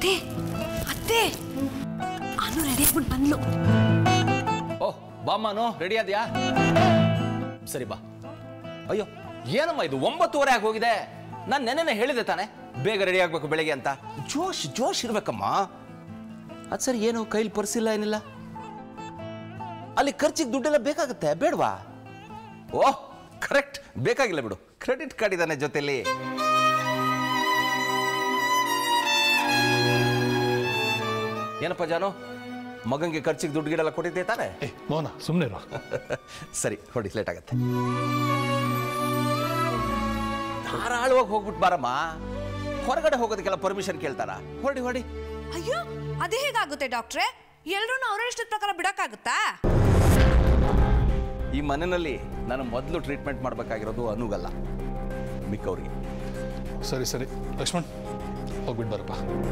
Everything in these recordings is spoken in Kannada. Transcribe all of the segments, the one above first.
ಅತ್ತೆ ಅತ್ತೆ ಅನು ರೆಡಿ ಆಗ್ಬಿಟ್ಟು ಬಂದ್ಲು ಓಹ್ ಬಾಮ್ಮನು ರೆಡಿ ಆದ್ಯಾ ಸರಿ ಬಾ ಅಯ್ಯೋ ಏನಮ್ಮ ಇದು ಒಂಬತ್ತುವರೆ ಆಗಿ ಹೋಗಿದೆ ನಾನು ನೆನ್ನೆನೆ ಹೇಳಿದೆ ತಾನೆ ಬೇಗ ರೆಡಿ ಆಗ್ಬೇಕು ಬೆಳಿಗ್ಗೆ ಅಂತ ಜೋಶ್ ಜೋಶ್ ಇರ್ಬೇಕಮ್ಮ ಅದು ಸರಿ ಏನು ಕೈಲಿ ಪರ್ಸಿಲ್ಲ ಏನಿಲ್ಲ ಅಲ್ಲಿ ಖರ್ಚಿಗೆ ದುಡ್ಡೆಲ್ಲ ಬೇಕಾಗುತ್ತೆ ಬೇಡವಾ ಓಹ್ ಕರೆಕ್ಟ್ ಬೇಕಾಗಿಲ್ಲ ಬಿಡು ಕ್ರೆಡಿಟ್ ಕಾರ್ಡ್ ಇದ್ದಾನೆ ಜೊತೆಲಿ ಏನಪ್ಪ ಜಾನು ಮಗಂಗೆ ಖರ್ಚಿಗೆ ದುಡ್ಡು ಗಿಡೆಲ್ಲ ಕೊಟ್ಟಿದ್ದೆ ತಾನೆ ಏ ಮೋನ ಸುಮ್ಮನೆ ಇರೋ ಸರಿ ಹೊಡಿ ಲೇಟ್ ಆಗತ್ತೆ ಧಾರಾಳವಾಗಿ ಹೋಗ್ಬಿಟ್ಟು ಬಾರಮ್ಮ ಹೊರಗಡೆ ಹೋಗೋದಕ್ಕೆಲ್ಲ ಪರ್ಮಿಷನ್ ಕೇಳ್ತಾರ ಹೊಡಿ ಹೊಡಿ ಅಯ್ಯೋ ಅದೇ ಹೇಗಾಗುತ್ತೆ ಡಾಕ್ಟ್ರೆ ಎಲ್ರೂ ಅವ್ರ ಇಷ್ಟದ ಪ್ರಕಾರ ಬಿಡಕ್ಕಾಗುತ್ತಾ ಈ ಮನೆಯಲ್ಲಿ ನಾನು ಮೊದಲು ಟ್ರೀಟ್ಮೆಂಟ್ ಮಾಡಬೇಕಾಗಿರೋದು ಅನುಗಲ್ಲ ಮಿಕ್ಕವ್ರಿಗೆ ಸರಿ ಸರಿ ಲಕ್ಷ್ಮಣ್ ಹೋಗ್ಬಿಟ್ಟು ಬರಪ್ಪ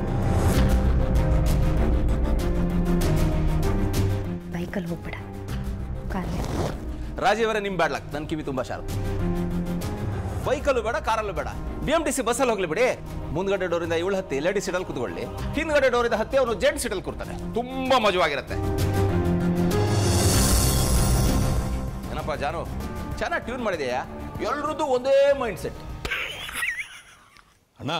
ಬೈಕಲ್ಲಿ ಹೋಗ್ಬೇಡ ಕಾರಲ್ಲಿ ರಾಜೀವರೇ ನಿಮ್ ಬ್ಯಾಡ್ಲಕ್ ನನ್ನ ಕಿವಿ ತುಂಬಾ ಶಾರ್ಪ್ ಬೈಕಲ್ಲೂ ಬೇಡ ಕಾರಲ್ಲೂ ಬೇಡ ಬಿ ಎಂ ಟಿ ಸಿ ಬಸ್ಸಲ್ಲಿ ಹೋಗ್ಲಿ ಬಿಡಿ ಮುಂದ್ಗಡೆ ಡೋರಿಂದ ಇವಳು ಹತ್ತಿ ಲೇಡಿ ಸೀಟಲ್ಲಿ ಕುತ್ಕೊಳ್ಳಿ ಹಿಂದ್ಗಡೆ ಡೋರಿಂದ ಹತ್ತಿ ಅವನು ಜೆಂಟ್ ಸೀಟಲ್ಲಿ ಕೂರ್ತಾನೆ ತುಂಬಾ ಮಜವಾಗಿರುತ್ತೆ ಏನಪ್ಪ ಜಾನು ಚೆನ್ನಾಗಿ ಟ್ಯೂನ್ ಮಾಡಿದೆಯಾ ಎಲ್ರದ್ದು ಒಂದೇ ಮೈಂಡ್ ಸೆಟ್ ಅಣ್ಣ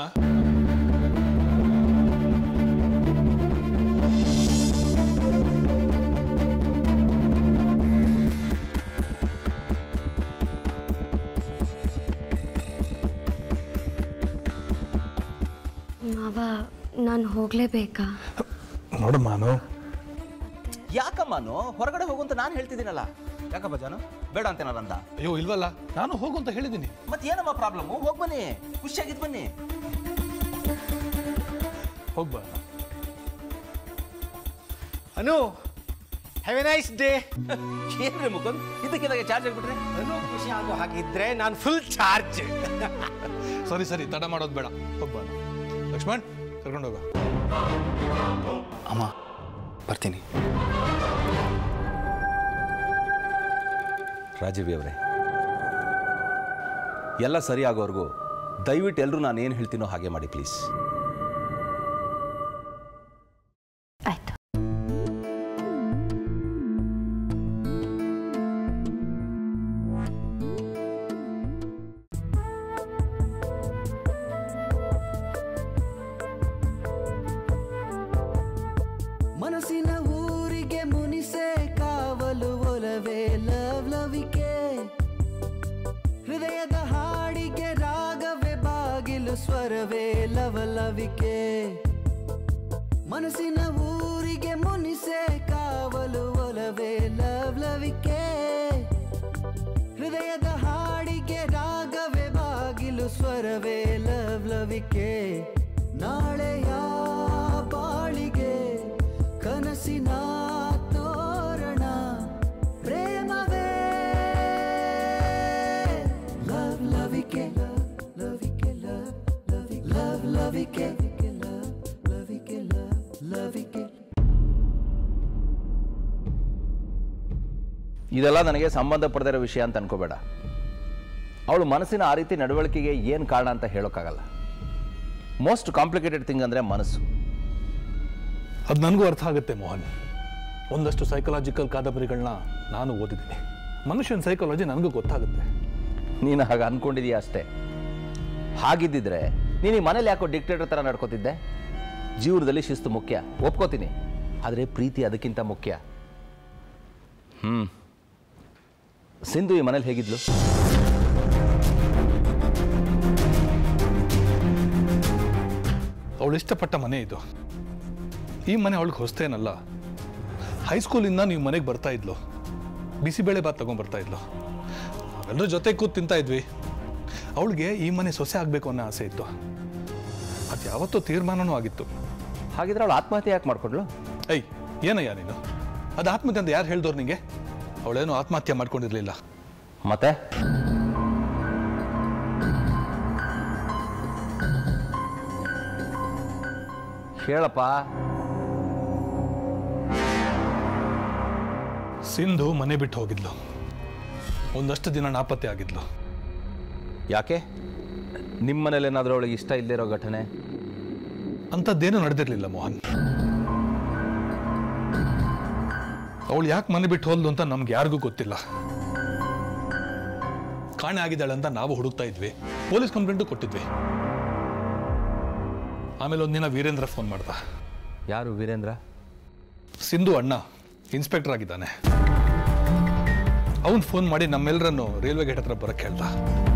ಮಾವ ನಾನು ಹೋಗಲೇಬೇಕಾ ನೋಡಮ್ಮ ನಾನು ಯಾಕಮ್ಮನು ಹೊರಗಡೆ ಹೋಗು ಅಂತ ನಾನು ಹೇಳ್ತಿದ್ದೀನಲ್ಲ ಯಾಕಪ್ಪ ಜಾನು ಬೇಡ ಅಂತೇನಲ್ಲ ಅಂತ ಅಯ್ಯೋ ಇಲ್ವಲ್ಲ ನಾನು ಹೋಗು ಅಂತ ಹೇಳಿದ್ದೀನಿ ಮತ್ತೆ ಏನಮ್ಮ ಪ್ರಾಬ್ಲಮ್ ಹೋಗ್ ಬನ್ನಿ ಖುಷಿಯಾಗಿದ್ ಬನ್ನಿ ಹೋಗ್ಬಾ Anu have a nice day ಏನ್ರಿ ಮುಕುಂದ್ ಇದಕ್ಕಿದಾಗ ಚಾರ್ಜ್ ಆಗ್ಬಿಟ್ರೆ ಅನು ಖುಷಿ ಆಗೋ ಹಾಗಿದ್ರೆ ನಾನು ಫುಲ್ ಚಾರ್ಜ್ ಸರಿ ಸರಿ ತಡ ಮಾಡೋದು ಬೇಡ ಹೋಗ್ಬಾ ಲಕ್ಷ್ಮಣ್ ಕರ್ಕೊಂಡು ಹೋಗ ಅಮ್ಮ ಬರ್ತೀನಿ ರಾಜೀವಿ ಅವರೇ ಎಲ್ಲ ಸರಿ ಆಗೋವರೆಗೂ ದಯವಿಟ್ಟು ಎಲ್ಲರೂ ನಾನು ಏನು ಹೇಳ್ತೀನೋ ಹಾಗೆ ಮಾಡಿ ಪ್ಲೀಸ್ ಆಯ್ತು ಮನಸ್ಸಿನ ಊರಿಗೆ ಮುನಿಸೆ ಕಾವಲು ಒಲವೇ ಲವ್ ಲವಿಕೆ ಹೃದಯದ ಹಾಡಿಗೆ ರಾಗವೇ ಬಾಗಿಲು ಸ್ವರವೇ ಲವಲವಿಕೆ ಮನಸ್ಸಿನ ಊರಿಗೆ ಮುನಿಸೆ ಕಾವಲು ಒಲವೇ ಲವ್ ಲವಿಕೆ ಹೃದಯದ ಹಾಡಿಗೆ ರಾಗವೇ ಬಾಗಿಲು ಸ್ವರವೇ ಲವ್ ಲವಿಕೆ ನಾಳೆಯ ಬಾಳಿಗೆ ಕನಸಿನ ತೋರಣ ಪ್ರೇಮವೇ ಲವ್ ಲವಿಕೆ ಲವ್ ಲವಿಕೆ ಲವ್ ಲವಿಕೆ ಲವ್ ಲವಿಕೆ ಲವ್ ಲವಿಕೆ ಲವ್ ಲವಿಕೆ ಇದೆಲ್ಲ ನನಗೆ ಸಂಬಂಧಪಡದಿರೋ ವಿಷಯ ಅಂತ ಅನ್ಕೋಬೇಡ ಅವಳು ಮನಸ್ಸಿನ ಆ ರೀತಿ ನಡವಳಿಕೆಗೆ ಏನು ಕಾರಣ ಅಂತ ಹೇಳೋಕ್ಕಾಗಲ್ಲ ಮೋಸ್ಟ್ ಕಾಂಪ್ಲಿಕೇಟೆಡ್ ಥಿಂಗ್ ಅಂದರೆ ಮನಸ್ಸು ಅದು ನನಗೂ ಅರ್ಥ ಆಗುತ್ತೆ ಮೋಹನ್ ಒಂದಷ್ಟು ಸೈಕಲಾಜಿಕಲ್ ಕಾದಂಬರಿಗಳನ್ನ ನಾನು ಓದಿದ್ದೀನಿ ಮನುಷ್ಯನ ಸೈಕಾಲಜಿ ನನಗೂ ಗೊತ್ತಾಗುತ್ತೆ ನೀನು ಹಾಗೆ ಅನ್ಕೊಂಡಿದೀಯ ಅಷ್ಟೇ ಹಾಗಿದ್ದಿದ್ರೆ ನೀನು ಈ ಮನೇಲಿ ಯಾಕೋ ಡಿಕ್ಟೇಟರ್ ಥರ ನಡ್ಕೋತಿದ್ದೆ ಜೀವನದಲ್ಲಿ ಶಿಸ್ತು ಮುಖ್ಯ ಒಪ್ಕೋತೀನಿ ಆದರೆ ಪ್ರೀತಿ ಅದಕ್ಕಿಂತ ಮುಖ್ಯ ಹ್ಞೂ ಸಿಂಧು ಈ ಮನೇಲಿ ಹೇಗಿದ್ಲು ಅವಳು ಇಷ್ಟಪಟ್ಟ ಮನೆ ಇದು ಈ ಮನೆ ಅವಳಿಗೆ ಹೊಸ್ತೇನಲ್ಲ ಹೈಸ್ಕೂಲಿಂದ ನೀವು ಮನೆಗೆ ಬರ್ತಾ ಇದ್ಲು ಬಿಸಿಬೇಳೆ ಬಾತ್ ತಗೊಂಡ್ಬರ್ತಾ ಇದ್ಲು ನಾವೆಲ್ಲರೂ ಜೊತೆ ಕೂತ್ ತಿಂತಾ ಇದ್ವಿ ಅವಳಿಗೆ ಈ ಮನೆ ಸೊಸೆ ಆಗಬೇಕು ಅನ್ನೋ ಆಸೆ ಇತ್ತು ಅದು ಯಾವತ್ತೂ ತೀರ್ಮಾನನೂ ಆಗಿತ್ತು ಹಾಗಿದ್ರೆ ಅವಳು ಆತ್ಮಹತ್ಯೆ ಯಾಕೆ ಮಾಡ್ಕೊಂಡ್ಲು ಐ ಏನಯ್ಯ ನೀನು ಅದು ಆತ್ಮಹತ್ಯೆ ಅಂತ ಯಾರು ಹೇಳ್ದವ್ರು ನಿಂಗೆ ಅವಳೇನು ಆತ್ಮಹತ್ಯೆ ಮಾಡ್ಕೊಂಡಿರ್ಲಿಲ್ಲ ಮತ್ತೆ ಹೇಳಪ್ಪ ಸಿಂಧು ಮನೆ ಬಿಟ್ಟು ಹೋಗಿದ್ಲು ಒಂದಷ್ಟು ದಿನ ನಾಪತ್ತೆ ಆಗಿದ್ಲು ಯಾಕೆ ನಿಮ್ಮ ಮನೇಲಿ ಏನಾದರೂ ಅವಳಿಗೆ ಇಷ್ಟ ಇಲ್ಲದಿರೋ ಘಟನೆ ಅಂಥದ್ದೇನೂ ನಡೆದಿರಲಿಲ್ಲ ಮೋಹನ್ ಅವಳು ಯಾಕೆ ಮನೆ ಬಿಟ್ಟು ಹೋದ್ಲು ಅಂತ ನಮ್ಗೆ ಯಾರಿಗೂ ಗೊತ್ತಿಲ್ಲ ಕಾಣೆ ಆಗಿದ್ದಾಳೆ ಅಂತ ನಾವು ಹುಡುಕ್ತಾ ಇದ್ವಿ ಪೊಲೀಸ್ ಕಂಪ್ಲೇಂಟು ಕೊಟ್ಟಿದ್ವಿ ಆಮೇಲೆ ಒಂದಿನ ವೀರೇಂದ್ರ ಫೋನ್ ಮಾಡ್ದ ಯಾರು ವೀರೇಂದ್ರ ಸಿಂಧು ಅಣ್ಣ ಇನ್ಸ್ಪೆಕ್ಟರ್ ಆಗಿದ್ದಾನೆ ಅವನು ಫೋನ್ ಮಾಡಿ ನಮ್ಮೆಲ್ಲರನ್ನು ರೈಲ್ವೆ ಗೇಟ್ ಹತ್ರ ಬರಕ್ಕೆ ಹೇಳ್ದ